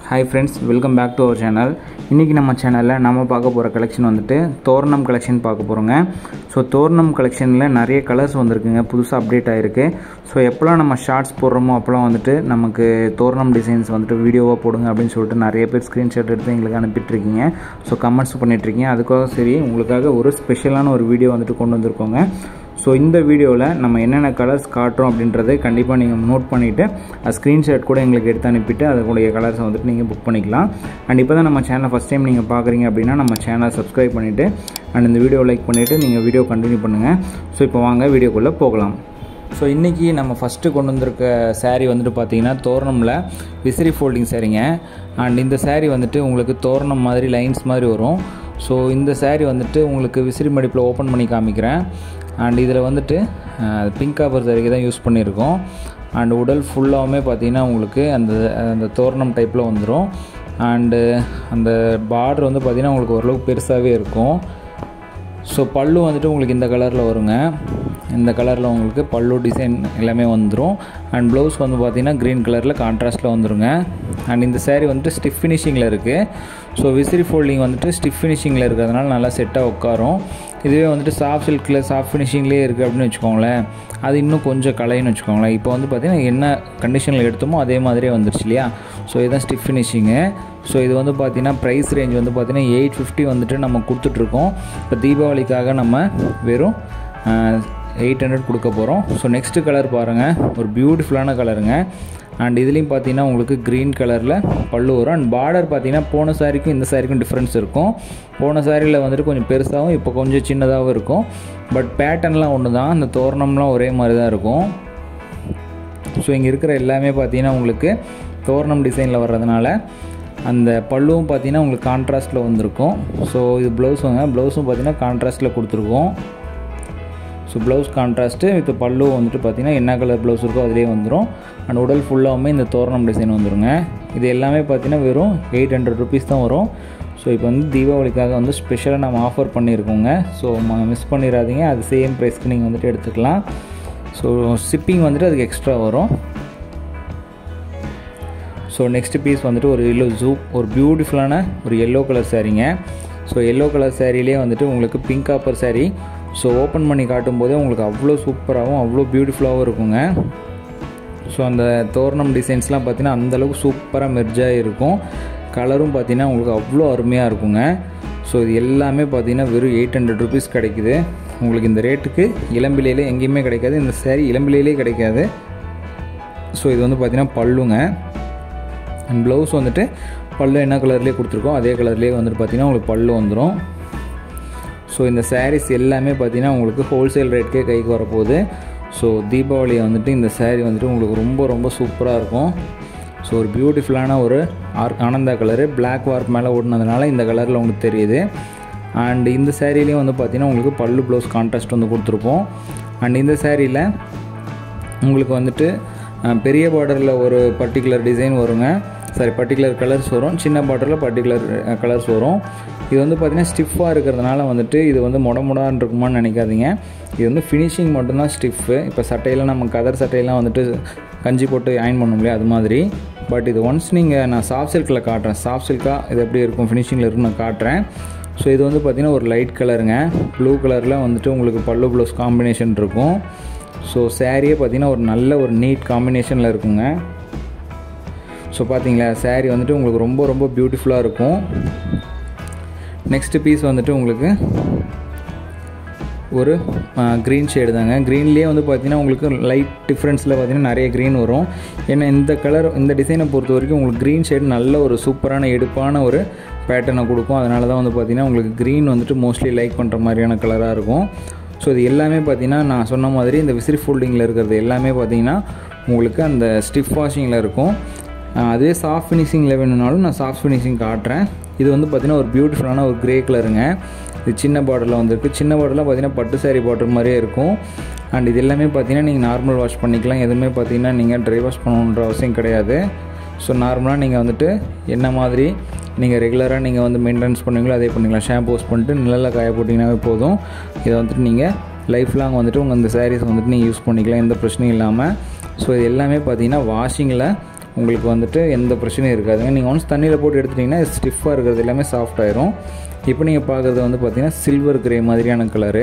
hi friends welcome back to our channel இன்றைக்கி நம்ம சேனலில் நம்ம பார்க்க போகிற கலெக்ஷன் வந்துட்டு தோரணம் கலெக்ஷன் பார்க்க போகிறோங்க ஸோ தோரணம் கலெக்ஷனில் நிறைய கலர்ஸ் வந்திருக்குங்க புதுசாக அப்டேட் ஆகிருக்கு ஸோ எப்போல்லாம் நம்ம ஷார்ட்ஸ் போடுறோமோ அப்போல்லாம் வந்துட்டு நமக்கு தோரணம் டிசைன்ஸ் வந்துட்டு வீடியோவாக போடுங்க அப்படின்னு சொல்லிட்டு நிறைய பேர் ஸ்க்ரீன்ஷாட் எடுத்து எங்களுக்கு அனுப்பிட்டுருக்கீங்க ஸோ கமெண்ட்ஸ் பண்ணிகிட்ருக்கீங்க அதுக்காக சரி உங்களுக்காக ஒரு ஸ்பெஷலான ஒரு வீடியோ வந்துட்டு கொண்டு வந்திருக்கோங்க ஸோ இந்த வீடியோவில் நம்ம என்னென்ன கலர்ஸ் காட்டுறோம் அப்படின்றத கண்டிப்பாக நீங்கள் நோட் பண்ணிவிட்டு அது ஸ்க்ரீன்ஷாட் கூட எங்களுக்கு எடுத்து அனுப்பிட்டு அதனுடைய கலர்ஸை வந்துட்டு நீங்கள் புக் பண்ணிக்கலாம் அண்ட் இப்போ தான் நம்ம சேனலை ஃபஸ்ட் டைம் நீங்கள் பார்க்குறீங்க அப்படின்னா நம்ம சேனலை சப்ஸ்கிரைப் பண்ணிவிட்டு அண்ட் இந்த வீடியோ லைக் பண்ணிவிட்டு நீங்கள் வீடியோ கண்டினியூ பண்ணுங்கள் ஸோ இப்போ வாங்க வீடியோக்குள்ளே போகலாம் ஸோ இன்றைக்கி நம்ம ஃபஸ்ட்டு கொண்டு வந்திருக்க saree வந்துட்டு பார்த்தீங்கன்னா தோரணமில் விசிறி ஃபோல்டிங் சாரீங்க அண்ட் இந்த saree வந்துட்டு உங்களுக்கு தோரணம் மாதிரி லைன்ஸ் மாதிரி வரும் ஸோ இந்த saree வந்துட்டு உங்களுக்கு விசிறி மடிப்பில் ஓப்பன் பண்ணி காமிக்கிறேன் அண்ட் இதில் வந்துட்டு பிங்க் காப்பர் சரிக்கு தான் யூஸ் பண்ணியிருக்கோம் அண்ட் உடல் ஃபுல்லாகவுமே பார்த்தீங்கன்னா உங்களுக்கு அந்த அந்த தோரணம் டைப்பில் வந்துடும் அண்டு அந்த பார்டர் வந்து பார்த்திங்கன்னா உங்களுக்கு ஓரளவுக்கு பெருசாகவே இருக்கும் ஸோ பல்லு வந்துட்டு உங்களுக்கு இந்த கலரில் வருங்க இந்த கலரில் உங்களுக்கு பல்லு டிசைன் எல்லாமே வந்துடும் அண்ட் ப்ளவுஸ் வந்து பார்த்திங்கன்னா க்ரீன் கலரில் கான்ட்ராஸ்ட்டில் வந்துருங்க அண்ட் இந்த saree வந்துட்டு ஸ்டிஃப் ஃபினிஷிங்கில் இருக்குது ஸோ விசிறி ஃபோல்டிங் வந்துட்டு ஸ்டிஃப் ஃபினிஷிங்கில் இருக்கிறதுனால நல்லா செட்டாக உட்காரும் இதுவே வந்துட்டு சாஃப்ட் சில்கில் சாஃப்ட் ஃபினிஷிங்லேயே இருக்குது அப்படின்னு வச்சுக்கோங்களேன் அது இன்னும் கொஞ்சம் கலைன்னு வச்சுக்கோங்களேன் இப்போ வந்து பார்த்திங்கன்னா என்ன கண்டிஷனில் எடுத்தோமோ அதே மாதிரியே வந்துருச்சு இல்லையா ஸோ இதுதான் ஸ்டிஃப் ஃபினிஷிங்கு ஸோ இது வந்து பார்த்திங்கன்னா ப்ரைஸ் ரேஞ்ச் வந்து பார்த்திங்கன்னா எயிட் ஃபிஃப்டி வந்துட்டு நம்ம கொடுத்துட்ருக்கோம் இப்போ தீபாவளிக்காக நம்ம வெறும் எயிட் ஹண்ட்ரட் கொடுக்க போகிறோம் ஸோ நெக்ஸ்ட்டு கலர் பாருங்கள் ஒரு பியூட்டிஃபுல்லான கலருங்க அண்ட் இதுலேயும் பார்த்தீங்கன்னா உங்களுக்கு க்ரீன் கலரில் பல்லு வரும் அண்ட் பார்டர் பார்த்தீங்கன்னா போன சாரிக்கும் இந்த சாரிக்கும் டிஃப்ரென்ஸ் இருக்கும் போன சாரியில் வந்துட்டு கொஞ்சம் பெருசாகவும் இப்போ கொஞ்சம் சின்னதாகவும் இருக்கும் பட் பேட்டர்ன்லாம் ஒன்று தான் அந்த தோரணம்லாம் ஒரே மாதிரி தான் இருக்கும் ஸோ இங்கே இருக்கிற எல்லாமே பார்த்தீங்கன்னா உங்களுக்கு தோரணம் டிசைனில் வர்றதுனால அந்த பல்லுவும் பார்த்தீங்கன்னா உங்களுக்கு கான்ட்ராஸ்ட்டில் வந்திருக்கும் ஸோ இது ப்ளவுஸுங்க ப்ளவுஸும் பார்த்தீங்கன்னா கான்ட்ராஸ்ட்டில் கொடுத்துருக்கோம் ஸோ ப்ளவுஸ் கான்ட்ராஸ்ட்டு வித் பல்லு வந்துட்டு பார்த்தீங்கன்னா என்ன கலர் ப்ளவுஸ் இருக்கோ அதிலே வந்துடும் அண்ட் உடல் ஃபுல்லாகவுமே இந்த தோரணம் டிசைன் வந்துருங்க இது எல்லாமே பார்த்தீங்கன்னா வெறும் எயிட் ஹண்ட்ரட் ருபீஸ் தான் வரும் ஸோ இப்போ வந்து தீபாவளிக்காக வந்து ஸ்பெஷலாக நம்ம ஆஃபர் பண்ணியிருக்கோங்க ஸோ மிஸ் பண்ணிடாதீங்க அது சேம் ப்ரைஸ்க்கு நீங்கள் வந்துட்டு எடுத்துக்கலாம் ஸோ ஷிப்பிங் வந்துட்டு அதுக்கு எக்ஸ்ட்ரா வரும் ஸோ நெக்ஸ்ட் பீஸ் வந்துட்டு ஒரு எல்லோ ஜூ ஒரு பியூட்டிஃபுல்லான ஒரு எல்லோ கலர் சாரீங்க ஸோ எல்லோ கலர் சாரீலே வந்துட்டு உங்களுக்கு pink copper saree so open பண்ணி காட்டும் போதே உங்களுக்கு அவ்வளோ சூப்பராகவும் அவ்வளோ பியூட்டிஃபுல்லாகவும் இருக்குங்க ஸோ அந்த தோரணம் டிசைன்ஸ்லாம் பார்த்தீங்கன்னா அந்தளவுக்கு சூப்பராக மெர்ஜாக இருக்கும் கலரும் பார்த்தீங்கன்னா உங்களுக்கு அவ்வளோ அருமையாக இருக்குங்க ஸோ இது எல்லாமே பார்த்தீங்கன்னா வெறும் எயிட் ஹண்ட்ரட் ருபீஸ் கிடைக்குது உங்களுக்கு இந்த ரேட்டுக்கு இளம்பிலையிலே எங்கேயுமே கிடைக்காது இந்த saree இளம்பிலையிலே கிடைக்காது ஸோ இது வந்து பார்த்தீங்கன்னா பல்லுங்க அண்ட் ப்ளவுஸ் வந்துட்டு பல்லு என்ன கலர்லேயே கொடுத்துருக்கோம் அதே கலர்லேயே வந்துட்டு பார்த்தீங்கன்னா உங்களுக்கு பல்லு வந்துடும் ஸோ இந்த sarees எல்லாமே பார்த்தீங்கன்னா உங்களுக்கு ஹோல்சேல் ரேட்கே கைக்கு வரப்போகுது ஸோ தீபாவளி வந்துட்டு இந்த saree வந்துட்டு உங்களுக்கு ரொம்ப ரொம்ப சூப்பராக இருக்கும் ஸோ ஒரு பியூட்டிஃபுல்லான ஒரு ஆர் ஆனந்தா கலரு பிளாக் வார்க் மேலே ஓடினதுனால இந்த கலரில் உங்களுக்கு தெரியுது அண்ட் இந்த சேரீலேயும் வந்து பார்த்தீங்கன்னா உங்களுக்கு பல்லு ப்ளவுஸ் கான்ட்ராஸ்ட் வந்து கொடுத்துருப்போம் அண்ட் இந்த சேரீயில் உங்களுக்கு வந்துட்டு அஹ், பெரிய பார்டரில் ஒரு பர்டிகுலர் டிசைன் வருங்க சாரி பர்டிகுலர் கலர்ஸ் வரும் சின்ன பார்டரில் பர்டிகுலர் கலர்ஸ் வரும் இது வந்து பார்த்திங்கன்னா ஸ்டிஃபாக இருக்கிறதுனால வந்துட்டு இது வந்து மொட மொடான்னு இருக்குமான்னு நினைக்காதீங்க இது வந்து ஃபினிஷிங் மட்டும்தான் ஸ்டிஃப்பு இப்போ சட்டையெல்லாம் நம்ம கதர் சட்டையெல்லாம் வந்துட்டு கஞ்சி போட்டு அயன் பண்ணோம் இல்லையா அது மாதிரி பட் இது ஒன்ஸ் நீங்கள் நான் சாஃப்ட் சில்கில் காட்டுறேன் சாஃப்ட் சில்காக இது எப்படி இருக்கும் ஃபினிஷிங்கில் இருக்கும் நான் காட்டுறேன் ஸோ இது வந்து பார்த்திங்கன்னா ஒரு லைட் கலருங்க ப்ளூ கலரில் வந்துட்டு உங்களுக்கு பல்லு ப்ளவுஸ் காம்பினேஷன் இருக்கும் ஸோ சாரியே பார்த்தீங்கன்னா ஒரு நல்ல ஒரு நீட் காம்பினேஷனில் இருக்குங்க ஸோ பார்த்தீங்களா saree வந்துட்டு உங்களுக்கு ரொம்ப ரொம்ப பியூட்டிஃபுல்லாக இருக்கும் நெக்ஸ்ட்டு பீஸ் வந்துட்டு உங்களுக்கு ஒரு க்ரீன் ஷேடு தாங்க க்ரீன்லேயே வந்து பார்த்தீங்கன்னா உங்களுக்கு லைட் டிஃப்ரென்ஸில் பார்த்தீங்கன்னா நிறைய க்ரீன் வரும் ஏன்னா இந்த கலர் இந்த டிசைனை பொறுத்த வரைக்கும் உங்களுக்கு க்ரீன் ஷேடு நல்ல ஒரு சூப்பரான எடுப்பான ஒரு பேட்டர்னை கொடுக்கும் அதனால தான் வந்து பார்த்தீங்கன்னா உங்களுக்கு க்ரீன் வந்துட்டு மோஸ்ட்லி லைக் பண்ணுற மாதிரியான கலராக இருக்கும் ஸோ இது எல்லாமே பார்த்தீங்கன்னா நான் சொன்ன மாதிரி இந்த விசிறி ஃபோல்டிங்கில் இருக்கிறது எல்லாமே பார்த்தீங்கன்னா உங்களுக்கு அந்த ஸ்டிஃப் வாஷிங்கில் இருக்கும் ஆஹ் அதுவே சாஃப்ட் ஃபினிஷிங்கில் வேணும்னாலும் நான் சாஃப்ட் ஃபினிஷிங் காட்டுறேன் இது வந்து பார்த்திங்கன்னா ஒரு பியூட்டிஃபுல்லான ஒரு கிரே கலருங்க இது சின்ன பார்டரில் வந்திருக்கு சின்ன பார்டரில் பார்த்தீங்கன்னா பட்டு saree பார்டர் மாதிரியே இருக்கும் அண்ட் இது எல்லாமே பார்த்தீங்கன்னா நீங்கள் நார்மல் வாஷ் பண்ணிக்கலாம் எதுவுமே பார்த்தீங்கன்னா நீங்கள் ட்ரை வாஷ் பண்ணணுன்ற அவசியம் கிடையாது ஸோ நார்மலாக நீங்கள் வந்துட்டு என்ன மாதிரி நீங்கள் ரெகுலராக நீங்கள் வந்து மெயின்டெனன்ஸ் பண்ணுவீங்களோ அதே பண்ணிக்கலாம் ஷாம்பு வாஷ் பண்ணிட்டு நிழலில் காய போட்டிங்கனாவே போதும் இதை வந்துட்டு நீங்கள் லைஃப் லாங் வந்துட்டு உங்கள் இந்த சாரீஸ் வந்துட்டு நீங்கள் யூஸ் பண்ணிக்கலாம் எந்த பிரச்சனையும் இல்லாமல் ஸோ இது எல்லாமே பார்த்தீங்கன்னா வாஷிங்கில் உங்களுக்கு வந்துட்டு எந்த பிரச்சனையும் இருக்காதுங்க நீங்கள் ஒன்ஸ் தண்ணியில் போட்டு எடுத்துட்டிங்கன்னா ஸ்டிஃபாக இருக்கிறது எல்லாமே சாஃப்ட் ஆயிரும் இப்போ நீங்கள் பார்க்குறது வந்து பார்த்திங்கன்னா சில்வர் கிரே மாதிரியான கலரு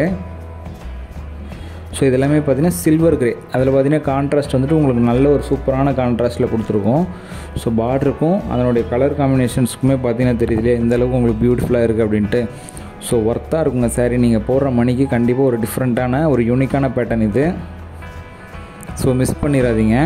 ஸோ இது எல்லாமே பார்த்தீங்கன்னா சில்வர் கிரே அதில் பார்த்தீங்கன்னா கான்ட்ராஸ்ட் வந்துட்டு உங்களுக்கு நல்ல ஒரு சூப்பரான கான்ட்ராஸ்ட்டில் கொடுத்துருக்கோம் ஸோ பார்டருக்கும் அதனுடைய கலர் காம்பினேஷன்ஸ்க்குமே பார்த்தீங்கன்னா தெரியுது எந்த அளவுக்கு உங்களுக்கு பியூட்டிஃபுல்லாக இருக்குது அப்படின்ட்டு ஸோ ஒர்த்தாக இருக்குங்க சாரீ நீங்கள் போடுற மணிக்கு கண்டிப்பாக ஒரு டிஃப்ரெண்ட்டான ஒரு யூனிக்கான பேட்டர்ன் இது ஸோ மிஸ் பண்ணிடாதீங்க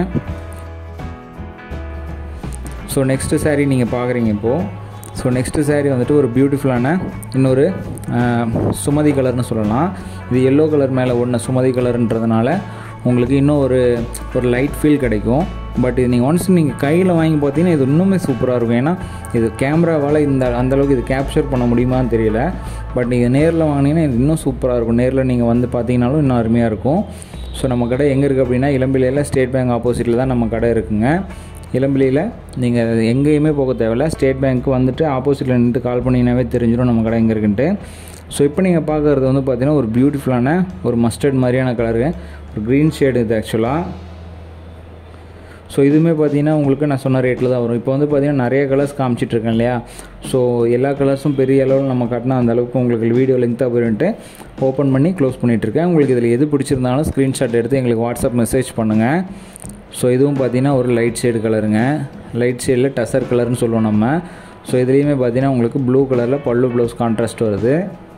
ஸோ நெக்ஸ்ட்டு சாரீ நீங்கள் பார்க்குறீங்க இப்போது ஸோ நெக்ஸ்ட்டு சாரீ வந்துட்டு ஒரு பியூட்டிஃபுல்லான இன்னொரு சுமதி கலர்னு சொல்லலாம் இது எல்லோ கலர் மேலே ஒன்று சுமதி கலர்ன்றதுனால உங்களுக்கு இன்னும் ஒரு ஒரு லைட் ஃபீல் கிடைக்கும் பட் இது நீங்கள் ஒன்ஸ் நீங்கள் கையில் வாங்கி பார்த்தீங்கன்னா இது இன்னுமே சூப்பராக இருக்கும் ஏன்னா இது கேமராவால் இந்த அந்தளவுக்கு இது கேப்சர் பண்ண முடியுமான்னு தெரியல பட் நீங்கள் நேரில் வாங்கினீங்கன்னா இது இன்னும் சூப்பராக இருக்கும் நேரில் நீங்கள் வந்து பார்த்தீங்கனாலும் இன்னும் அருமையாக இருக்கும் ஸோ நம்ம கடை எங்கே இருக்குது அப்படின்னா இளம்பிள்ளையில் ஸ்டேட் பேங்க் ஆப்போசிட்டில் தான் நம்ம கடை இருக்குங்க இளம்பிள்ளையில் நீங்கள் எங்கேயுமே போக தேவையில்ல ஸ்டேட் பேங்க்கு வந்துட்டு ஆப்போசிட்டில் நின்று கால் பண்ணிங்கனாவே தெரிஞ்சிடும் நம்ம கடை எங்கே இருக்குன்ட்டு ஸோ இப்போ நீங்கள் பார்க்குறது வந்து பார்த்திங்கன்னா ஒரு பியூட்டிஃபுல்லான ஒரு மஸ்டர்ட் மாதிரியான கலரு ஒரு க்ரீன் ஷேடு இது ஆக்சுவலாக ஸோ இதுவுமே பார்த்தீங்கன்னா உங்களுக்கு நான் சொன்ன ரேட்டில் தான் வரும் இப்போ வந்து பார்த்தீங்கன்னா நிறைய கலர்ஸ் காமிச்சிட்ருக்கேன் இல்லையா ஸோ எல்லா கலர்ஸும் பெரிய அளவில் நம்ம காட்டினா அந்த அளவுக்கு உங்களுக்கு வீடியோ லென்த்தாக போயிட்டு ஓப்பன் பண்ணி க்ளோஸ் பண்ணிகிட்ருக்கேன் உங்களுக்கு இதில் எது பிடிச்சிருந்தாலும் ஸ்க்ரீன்ஷாட் எடுத்து எங்களுக்கு வாட்ஸ்அப் மெசேஜ் பண்ணுங்கள் ஸோ இதுவும் பார்த்தீங்கன்னா ஒரு லைட் ஷேடு கலருங்க லைட் ஷேடில் டசர் கலர்னு சொல்லுவோம் நம்ம ஸோ இதுலேயுமே பார்த்தீங்கன்னா உங்களுக்கு ப்ளூ கலரில் பல்லு ப்ளவுஸ் கான்ட்ராஸ்ட் வருது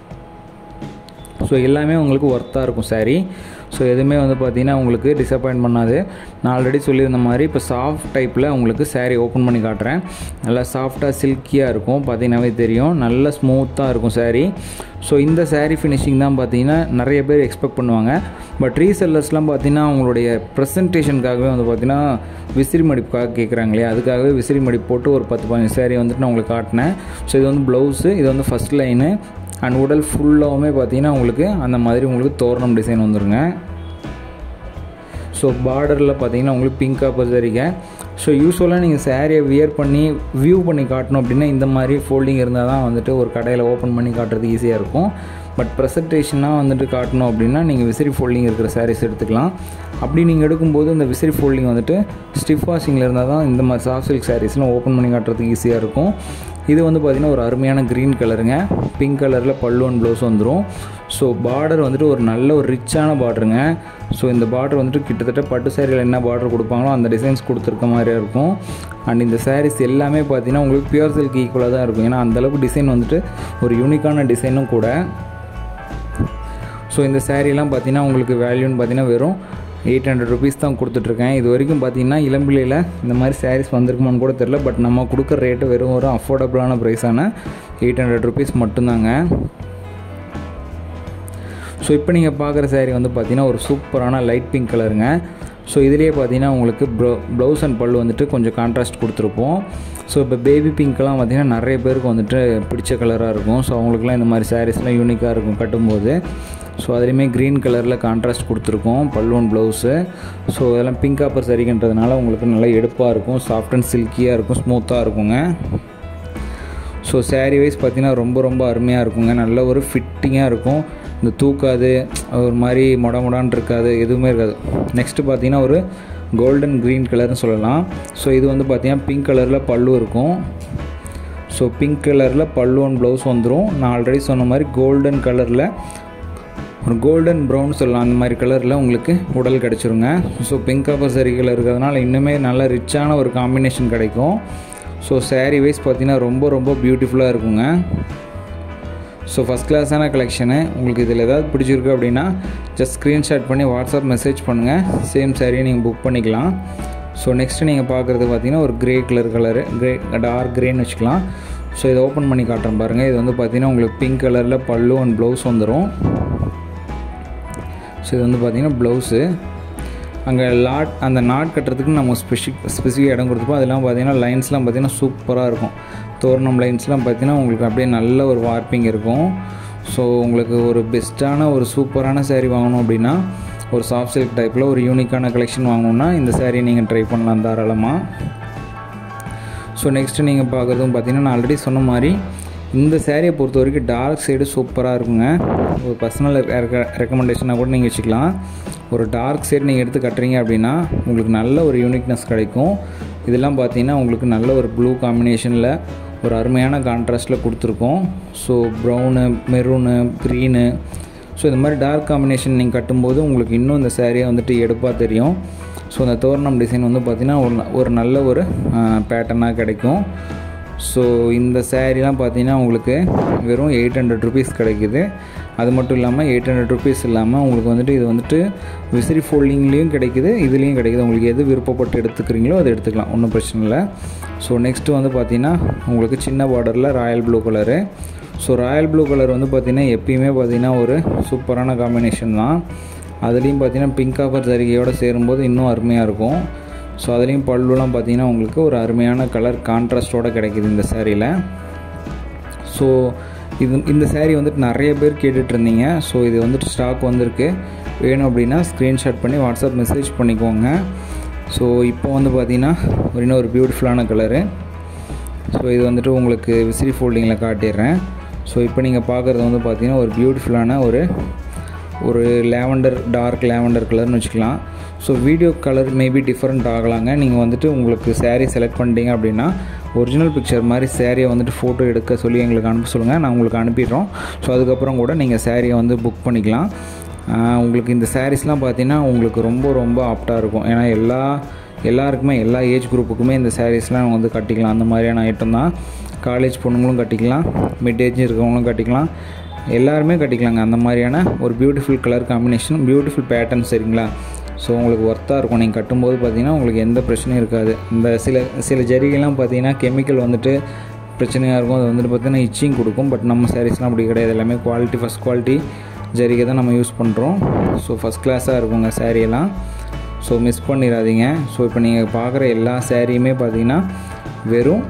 ஸோ எல்லாமே உங்களுக்கு ஒர்த்தாக இருக்கும் சாரீ ஸோ எதுவுமே வந்து பார்த்திங்கன்னா உங்களுக்கு டிசப்பாயின்ட் பண்ணாது நான் ஆல்ரெடி சொல்லியிருந்த மாதிரி இப்போ சாஃப்ட் டைப்பில் உங்களுக்கு சாரீ ஓப்பன் பண்ணி காட்டுறேன் நல்லா சாஃப்டாக சில்கியாக இருக்கும் பார்த்தீங்கன்னாவே தெரியும் நல்ல ஸ்மூத்தாக இருக்கும் சாரீ ஸோ இந்த சாரீ ஃபினிஷிங் தான் பார்த்தீங்கன்னா நிறைய பேர் எக்ஸ்பெக்ட் பண்ணுவாங்க பட் ரீசெல்லர்ஸ்லாம் பார்த்தீங்கன்னா அவங்களுடைய ப்ரெசன்டேஷனுக்காகவே வந்து பார்த்திங்கன்னா விசிறி மடிப்புக்காக கேட்குறாங்க இல்லையா அதுக்காகவே விசிறி மடிப்பு போட்டு ஒரு பத்து பதினஞ்சு சாரீ வந்துட்டு நான் உங்களுக்கு காட்டினேன் ஸோ இது வந்து ப்ளவுஸு இது வந்து ஃபஸ்ட் லைனு அண்ட் உடல் ஃபுல்லாகவுமே பார்த்தீங்கன்னா உங்களுக்கு அந்த மாதிரி உங்களுக்கு தோரணம் டிசைன் வந்துருங்க ஸோ பார்டரில் பார்த்தீங்கன்னா உங்களுக்கு பிங்காக பசரிக்க ஸோ யூஸ்வலாக நீங்கள் சேரீயை வியர் பண்ணி வியூ பண்ணி காட்டணும் அப்படின்னா இந்த மாதிரி ஃபோல்டிங் இருந்தால் தான் வந்துட்டு ஒரு கடையில் ஓப்பன் பண்ணி காட்டுறது ஈஸியாக இருக்கும் பட் ப்ரெசன்டேஷனாக வந்துட்டு காட்டணும் அப்படின்னா நீங்கள் விசிறி ஃபோல்டிங் இருக்கிற சாரீஸ் எடுத்துக்கலாம் அப்படி நீங்கள் எடுக்கும்போது இந்த விசிறி ஃபோல்டிங் வந்துட்டு ஸ்டிஃப் வாஷிங்கில் இருந்தால் தான் இந்த மாதிரி சாஃப்ட் சில்க் சாரீஸ்லாம் ஓப்பன் பண்ணி காட்டுறதுக்கு ஈஸியாக இருக்கும் இது வந்து பார்த்திங்கன்னா ஒரு அருமையான க்ரீன் கலருங்க பிங்க் கலரில் பல்லு அண்ட் ப்ளவுஸ் வந்துடும் ஸோ பார்டர் வந்துட்டு ஒரு நல்ல ஒரு ரிச்சான பார்டருங்க ஸோ இந்த பார்டர் வந்துட்டு கிட்டத்தட்ட பட்டு சேரீயில் என்ன பார்டர் கொடுப்பாங்களோ அந்த டிசைன்ஸ் கொடுத்துருக்க மாதிரியா இருக்கும் அண்ட் இந்த சாரீஸ் எல்லாமே பார்த்தீங்கன்னா உங்களுக்கு பியூர் சில்க் ஈக்குவலாக தான் இருக்கும் ஏன்னா அந்தளவுக்கு டிசைன் வந்துட்டு ஒரு யூனிக்கான டிசைனும் கூட ஸோ இந்த சேரீலாம் பார்த்தீங்கன்னா உங்களுக்கு வேல்யூன்னு பார்த்தீங்கன்னா வெறும் எயிட் ஹண்ட்ரட் ருபீஸ் தான் கொடுத்துட்ருக்கேன் இது வரைக்கும் பார்த்தீங்கன்னா இளம்பிள்ளையில் இந்த மாதிரி சாரீஸ் வந்திருக்குமான்னு கூட தெரில பட் நம்ம கொடுக்குற ரேட்டு வெறும் ஒரு அஃபோர்டபுளான ப்ரைஸான எயிட் ஹண்ட்ரட் ருபீஸ் மட்டும்தாங்க ஸோ இப்போ நீங்கள் பார்க்குற சாரீ வந்து பார்த்தீங்கன்னா ஒரு சூப்பரான லைட் பிங்க் கலருங்க ஸோ இதுலேயே பார்த்தீங்கன்னா உங்களுக்கு ப்ளவு ப்ளவுஸ் அண்ட் பல்லு வந்துட்டு கொஞ்சம் கான்ட்ராஸ்ட் கொடுத்துருப்போம் ஸோ இப்போ பேபி பிங்க்லாம் பார்த்தீங்கன்னா நிறைய பேருக்கு வந்துட்டு பிடிச்ச கலராக இருக்கும் ஸோ அவங்களுக்குலாம் இந்த மாதிரி சாரீஸ்லாம் யூனிக்காக இருக்கும் கட்டும்போது ஸோ அதுலேயுமே க்ரீன் கலரில் கான்ட்ராஸ்ட் கொடுத்துருக்கோம் பல்லுவன் ப்ளவுஸு ஸோ இதெல்லாம் பிங்க் காப்பர் சரிக்கின்றதுனால உங்களுக்கு நல்லா எடுப்பாக இருக்கும் சாஃப்ட் அண்ட் சில்கியாக இருக்கும் ஸ்மூத்தாக இருக்குங்க ஸோ சாரீ வைஸ் பார்த்திங்கன்னா ரொம்ப ரொம்ப அருமையாக இருக்குங்க நல்ல ஒரு ஃபிட்டிங்காக இருக்கும் இந்த தூக்காது ஒரு மாதிரி மொட மொடான் இருக்காது எதுவுமே இருக்காது நெக்ஸ்ட்டு பார்த்தீங்கன்னா ஒரு கோல்டன் க்ரீன் கலர்னு சொல்லலாம் ஸோ இது வந்து பார்த்திங்கன்னா பிங்க் கலரில் பல்லு இருக்கும் ஸோ பிங்க் கலரில் பல்லு அண்ட் ப்ளவுஸ் வந்துடும் நான் ஆல்ரெடி சொன்ன மாதிரி கோல்டன் கலரில் ஒரு கோல்டன் ப்ரௌன் சொல்லலாம் அந்த மாதிரி கலரில் உங்களுக்கு உடல் கிடச்சிருங்க ஸோ பிங்க் காப்பர் சரிகள் இருக்கிறதுனால இன்னுமே நல்ல ரிச்சான ஒரு காம்பினேஷன் கிடைக்கும் ஸோ சாரீ வைஸ் பார்த்திங்கன்னா ரொம்ப ரொம்ப பியூட்டிஃபுல்லாக இருக்குங்க ஸோ ஃபஸ்ட் கிளாஸான கலெக்ஷனு உங்களுக்கு இதில் ஏதாவது பிடிச்சிருக்கு அப்படின்னா ஜஸ்ட் ஸ்க்ரீன்ஷாட் பண்ணி வாட்ஸ்அப் மெசேஜ் பண்ணுங்கள் சேம் சாரியை நீங்கள் புக் பண்ணிக்கலாம் ஸோ நெக்ஸ்ட்டு நீங்கள் பார்க்குறது பார்த்தீங்கன்னா ஒரு grey colour colour grey dark க்ரேன்னு வச்சுக்கலாம் ஸோ இதை ஓப்பன் பண்ணி காட்டுறேன் பாருங்கள் இது வந்து பார்த்திங்கன்னா உங்களுக்கு பிங்க் கலரில் பல்லு அண்ட் ப்ளவுஸ் வந்துடும் ஸோ இது வந்து பார்த்திங்கன்னா ப்ளவுஸு அங்கே லாட் அந்த நாட் கட்டுறதுக்கு நம்ம ஸ்பெசிஃபிக் ஸ்பெசிஃபிக் இடம் கொடுத்துப்போம் அதெல்லாம் பார்த்தீங்கன்னா லைன்ஸ்லாம் பார்த்திங்கன்னா சூப்பராக இருக்கும் தோரணம் லைன்ஸ்லாம் பார்த்திங்கன்னா உங்களுக்கு அப்படியே நல்ல ஒரு வார்ப்பிங் இருக்கும் ஸோ உங்களுக்கு ஒரு பெஸ்ட்டான ஒரு சூப்பரான சேரீ வாங்கணும் அப்படின்னா ஒரு சாஃப்ட் சில்க் டைப்பில் ஒரு யூனிக்கான கலெக்ஷன் வாங்கணுன்னா இந்த சேரீ நீங்கள் ட்ரை பண்ணலாம் தாராளமாக ஸோ நெக்ஸ்ட்டு நீங்கள் பார்க்குறதும் பார்த்தீங்கன்னா நான் ஆல்ரெடி சொன்ன மாதிரி இந்த சேரீயை பொறுத்த வரைக்கும் டார்க் சைடு சூப்பராக இருக்குங்க ஒரு பர்சனல் ரெக்கமெண்டேஷனாக கூட நீங்கள் வச்சுக்கலாம் ஒரு டார்க் சைடு நீங்கள் எடுத்து கட்டுறீங்க அப்படின்னா உங்களுக்கு நல்ல ஒரு யூனிக்னஸ் கிடைக்கும் இதெல்லாம் பார்த்தீங்கன்னா உங்களுக்கு நல்ல ஒரு ப்ளூ காம்பினேஷனில் ஒரு அருமையான கான்ட்ராஸ்ட்டில் கொடுத்துருக்கோம் so brown maroon green so இந்த மாதிரி டார்க் காம்பினேஷன் நீங்கள் கட்டும்போது உங்களுக்கு இன்னும் இந்த சேரீயை வந்துட்டு எடுப்பாக தெரியும் ஸோ அந்த தோரணம் டிசைன் வந்து பார்த்திங்கன்னா ஒரு ந- ஒரு நல்ல ஒரு பேட்டர்னாக கிடைக்கும் ஸோ இந்த சேரீலாம் பார்த்தீங்கன்னா உங்களுக்கு வெறும் எயிட் ஹண்ட்ரட் ருபீஸ் கிடைக்குது அது மட்டும் இல்லாமல் எயிட் ஹண்ட்ரட் ருபீஸ் இல்லாமல் உங்களுக்கு வந்துட்டு இது வந்துட்டு விசிறி ஃபோல்டிங்லேயும் கிடைக்குது இதுலேயும் கிடைக்குது உங்களுக்கு எது விருப்பப்பட்டு எடுத்துக்கிறீங்களோ அதை எடுத்துக்கலாம் ஒன்றும் பிரச்சனை இல்லை ஸோ நெக்ஸ்ட்டு வந்து பார்த்தீங்கன்னா உங்களுக்கு சின்ன பார்டரில் royal blue colour so royal blue colour வந்து பார்த்திங்கன்னா எப்பயுமே பார்த்தீங்கன்னா ஒரு சூப்பரான காம்பினேஷன் தான் அதுலேயும் பார்த்தீங்கன்னா பிங்க் காப்பர் ஜரிகையோடு சேரும்போது இன்னும் அருமையாக இருக்கும் ஸோ அதுலேயும் பல்லுலாம் பார்த்தீங்கன்னா உங்களுக்கு ஒரு அருமையான கலர் கான்ட்ராஸ்டோடு கிடைக்குது இந்த சேரீயில் ஸோ இது இந்த saree வந்துட்டு நிறைய பேர் கேட்டுட்டு இருந்தீங்க ஸோ இது வந்துட்டு ஸ்டாக் வந்திருக்கு வேணும் அப்படின்னா ஸ்க்ரீன்ஷாட் பண்ணி வாட்ஸ்அப் மெசேஜ் பண்ணிக்கோங்க ஸோ இப்போ வந்து பார்த்தீங்கன்னா ஒரு இன்னும் ஒரு பியூட்டிஃபுல்லான கலரு ஸோ இது வந்துட்டு உங்களுக்கு விசிறி ஃபோல்டிங்கில் காட்டிடுறேன் ஸோ இப்போ நீங்கள் பார்க்குறது வந்து பார்த்தீங்கன்னா ஒரு பியூட்டிஃபுல்லான ஒரு ஒரு லேவண்டர் டார்க் லேவண்டர் கலர்னு வச்சுக்கலாம் so video colour maybe different ஆகலாங்க நீங்கள் வந்துட்டு உங்களுக்கு saree செலக்ட் பண்ணிட்டீங்க அப்படின்னா ஒரிஜினல் பிக்சர் மாதிரி சேரீயை வந்துட்டு ஃபோட்டோ எடுக்க சொல்லி எங்களுக்கு அனுப்ப சொல்லுங்கள் நான் உங்களுக்கு அனுப்பிடுறோம் ஸோ அதுக்கப்புறம் கூட நீங்கள் சேரீயை வந்து புக் பண்ணிக்கலாம் ஆஹ் உங்களுக்கு இந்த சாரீஸ்லாம் பார்த்தீங்கன்னா உங்களுக்கு ரொம்ப ரொம்ப ஆப்டாக இருக்கும் ஏன்னா எல்லா எல்லாருக்குமே எல்லா ஏஜ் குரூப்புக்குமே இந்த சாரீஸ்லாம் வந்து கட்டிக்கலாம் அந்த மாதிரியான ஐட்டம் தான் காலேஜ் பொண்ணுங்களும் கட்டிக்கலாம் மிட் ஏஜ் இருக்கவங்களும் கட்டிக்கலாம் எல்லாருமே கட்டிக்கலாங்க அந்த மாதிரியான ஒரு beautiful colour combination beautiful pattern சரிங்களா ஸோ உங்களுக்கு ஒர்த்தாக இருக்கும் நீங்கள் கட்டும்போது பார்த்தீங்கன்னா உங்களுக்கு எந்த பிரச்சனையும் இருக்காது இந்த சில சில ஜரிகைலாம் பார்த்தீங்கன்னா கெமிக்கல் வந்துட்டு பிரச்சனையாக இருக்கும் அது வந்துட்டு பார்த்தீங்கன்னா இச்சிங் கொடுக்கும் பட் நம்ம சாரீஸ்லாம் அப்படி கிடையாது எல்லாமே குவாலிட்டி ஃபஸ்ட் குவாலிட்டி ஜரிகை தான் நம்ம யூஸ் பண்ணுறோம் ஸோ ஃபஸ்ட் கிளாஸாக இருக்குங்க saree எல்லாம் ஸோ மிஸ் பண்ணிடாதீங்க ஸோ இப்போ நீங்கள் பார்க்குற எல்லா சேரீயுமே பார்த்தீங்கன்னா வெறும்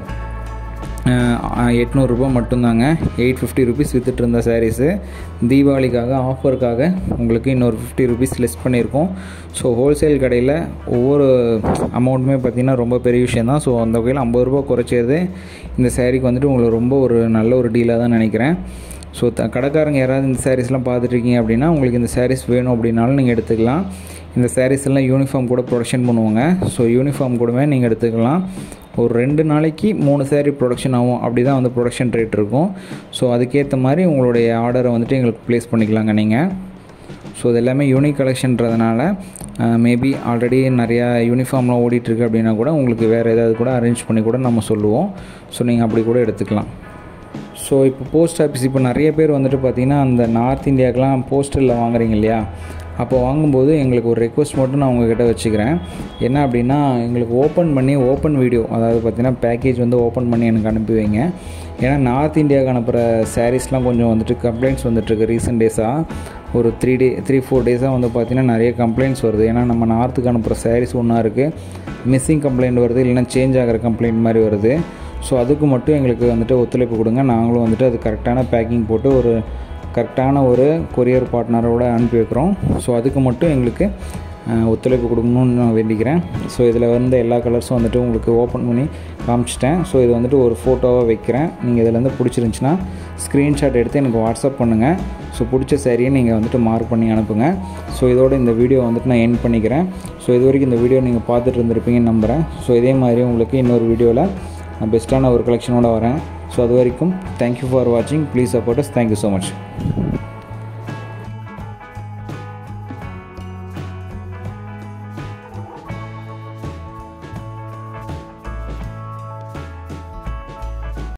எட்நூறுரூபா மட்டும்தாங்க எயிட் ஃபிஃப்டி ருபீஸ் வித்துட்டு இருந்த சாரீஸு தீபாவளிக்காக ஆஃபருக்காக உங்களுக்கு இன்னொரு ஃபிஃப்டி ருபீஸ் லெஸ் பண்ணியிருக்கோம் ஸோ ஹோல்சேல் கடையில் ஒவ்வொரு அமௌண்ட்டுமே பார்த்திங்கன்னா ரொம்ப பெரிய விஷயம் தான் ஸோ அந்த வகையில் ஐம்பது ரூபா குறைச்சது இந்த சாரீக்கு வந்துட்டு உங்களுக்கு ரொம்ப ஒரு நல்ல ஒரு டீலாக தான் நினைக்கிறேன் ஸோ த கடைக்காரங்க யாராவது இந்த சாரீஸ்லாம் பார்த்துட்ருக்கீங்க அப்படின்னா உங்களுக்கு இந்த சாரீஸ் வேணும் அப்படின்னாலும் நீங்கள் எடுத்துக்கலாம் இந்த சாரீஸ் எல்லாம் யூனிஃபார்ம் கூட ப்ரொடக்ஷன் பண்ணுவாங்க ஸோ யூனிஃபார்ம் கூடவே நீங்கள் எடுத்துக்கலாம் ஒரு ரெண்டு நாளைக்கு மூணு saree ப்ரொடக்ஷன் ஆகும் அப்படி தான் வந்து ப்ரொடக்ஷன் ரேட் இருக்கும் ஸோ அதுக்கேற்ற மாதிரி உங்களுடைய ஆர்டரை வந்துட்டு எங்களுக்கு ப்ளேஸ் பண்ணிக்கலாங்க நீங்கள் ஸோ இது எல்லாமே யூனிக் கலெக்ஷன்றதுனால மேபி ஆல்ரெடி நிறையா யூனிஃபார்ம்லாம் ஓடிட்டுருக்கு அப்படின்னா கூட உங்களுக்கு வேறு ஏதாவது கூட அரேஞ்ச் பண்ணி கூட நம்ம சொல்லுவோம் ஸோ நீங்கள் அப்படி கூட எடுத்துக்கலாம் ஸோ இப்போ போஸ்ட் ஆஃபீஸ் இப்போ நிறைய பேர் வந்துட்டு பார்த்திங்கன்னா அந்த நார்த் இந்தியாவுக்குலாம் போஸ்டரில் வாங்குறீங்க இல்லையா அப்போ வாங்கும்போது எங்களுக்கு ஒரு ரெக்வஸ்ட் மட்டும் நான் உங்ககிட்ட வச்சுக்கிறேன் என்ன அப்படின்னா எங்களுக்கு ஓப்பன் பண்ணி ஓப்பன் வீடியோ அதாவது பார்த்திங்கன்னா பேக்கேஜ் வந்து ஓப்பன் பண்ணி எனக்கு அனுப்பி வைங்க ஏன்னா நார்த் இந்தியாவுக்கு அனுப்புகிற சாரீஸ்லாம் கொஞ்சம் வந்துட்டு கம்ப்ளைண்ட்ஸ் வந்துட்டுருக்கு ரீசெண்ட் டேஸாக ஒரு த்ரீ டே த்ரீ ஃபோர் டேஸாக வந்து பார்த்திங்கன்னா நிறைய கம்ப்ளைண்ட்ஸ் வருது ஏன்னா நம்ம நார்த்துக்கு அனுப்புகிற சாரீஸ் ஒன்றா இருக்குது மிஸ்ஸிங் கம்ப்ளைண்ட் வருது இல்லைன்னா சேஞ்ச் ஆகிற கம்ப்ளைண்ட் மாதிரி வருது ஸோ அதுக்கு மட்டும் எங்களுக்கு வந்துட்டு ஒத்துழைப்பு கொடுங்க நாங்களும் வந்துட்டு அது கரெக்டான பேக்கிங் போட்டு ஒரு கரெக்டான ஒரு கொரியர் பார்ட்னரோட அனுப்பி வைக்கிறோம் ஸோ அதுக்கு மட்டும் எங்களுக்கு அஹ், ஒத்துழைப்பு கொடுக்கணும்னு நான் வேண்டிக்கிறேன் ஸோ இதில் வந்த எல்லா கலர்ஸும் வந்துட்டு உங்களுக்கு ஓப்பன் பண்ணி காமிச்சிட்டேன் ஸோ இது வந்துட்டு ஒரு ஃபோட்டோவாக வைக்கிறேன் நீங்கள் இதில் பிடிச்சிருந்துச்சின்னா ஸ்க்ரீன்ஷாட் எடுத்து எனக்கு வாட்ஸ்அப் பண்ணுங்கள் ஸோ பிடிச்ச சாரியை நீங்கள் வந்துட்டு மார்க் பண்ணி அனுப்புங்க ஸோ இதோட இந்த வீடியோ வந்துட்டு நான் என் பண்ணிக்கிறேன் ஸோ இது வரைக்கும் இந்த வீடியோ நீங்கள் பார்த்துட்டு இருந்திருப்பீங்கன்னு நம்புகிறேன் ஸோ இதே மாதிரி உங்களுக்கு இன்னொரு வீடியோவில் நான் பெஸ்ட்டான ஒரு கலெக்ஷனோட வரேன் ஸோ அது வரைக்கும் தேங்க்யூ ஃபார் வாட்சிங் please support us thank you so much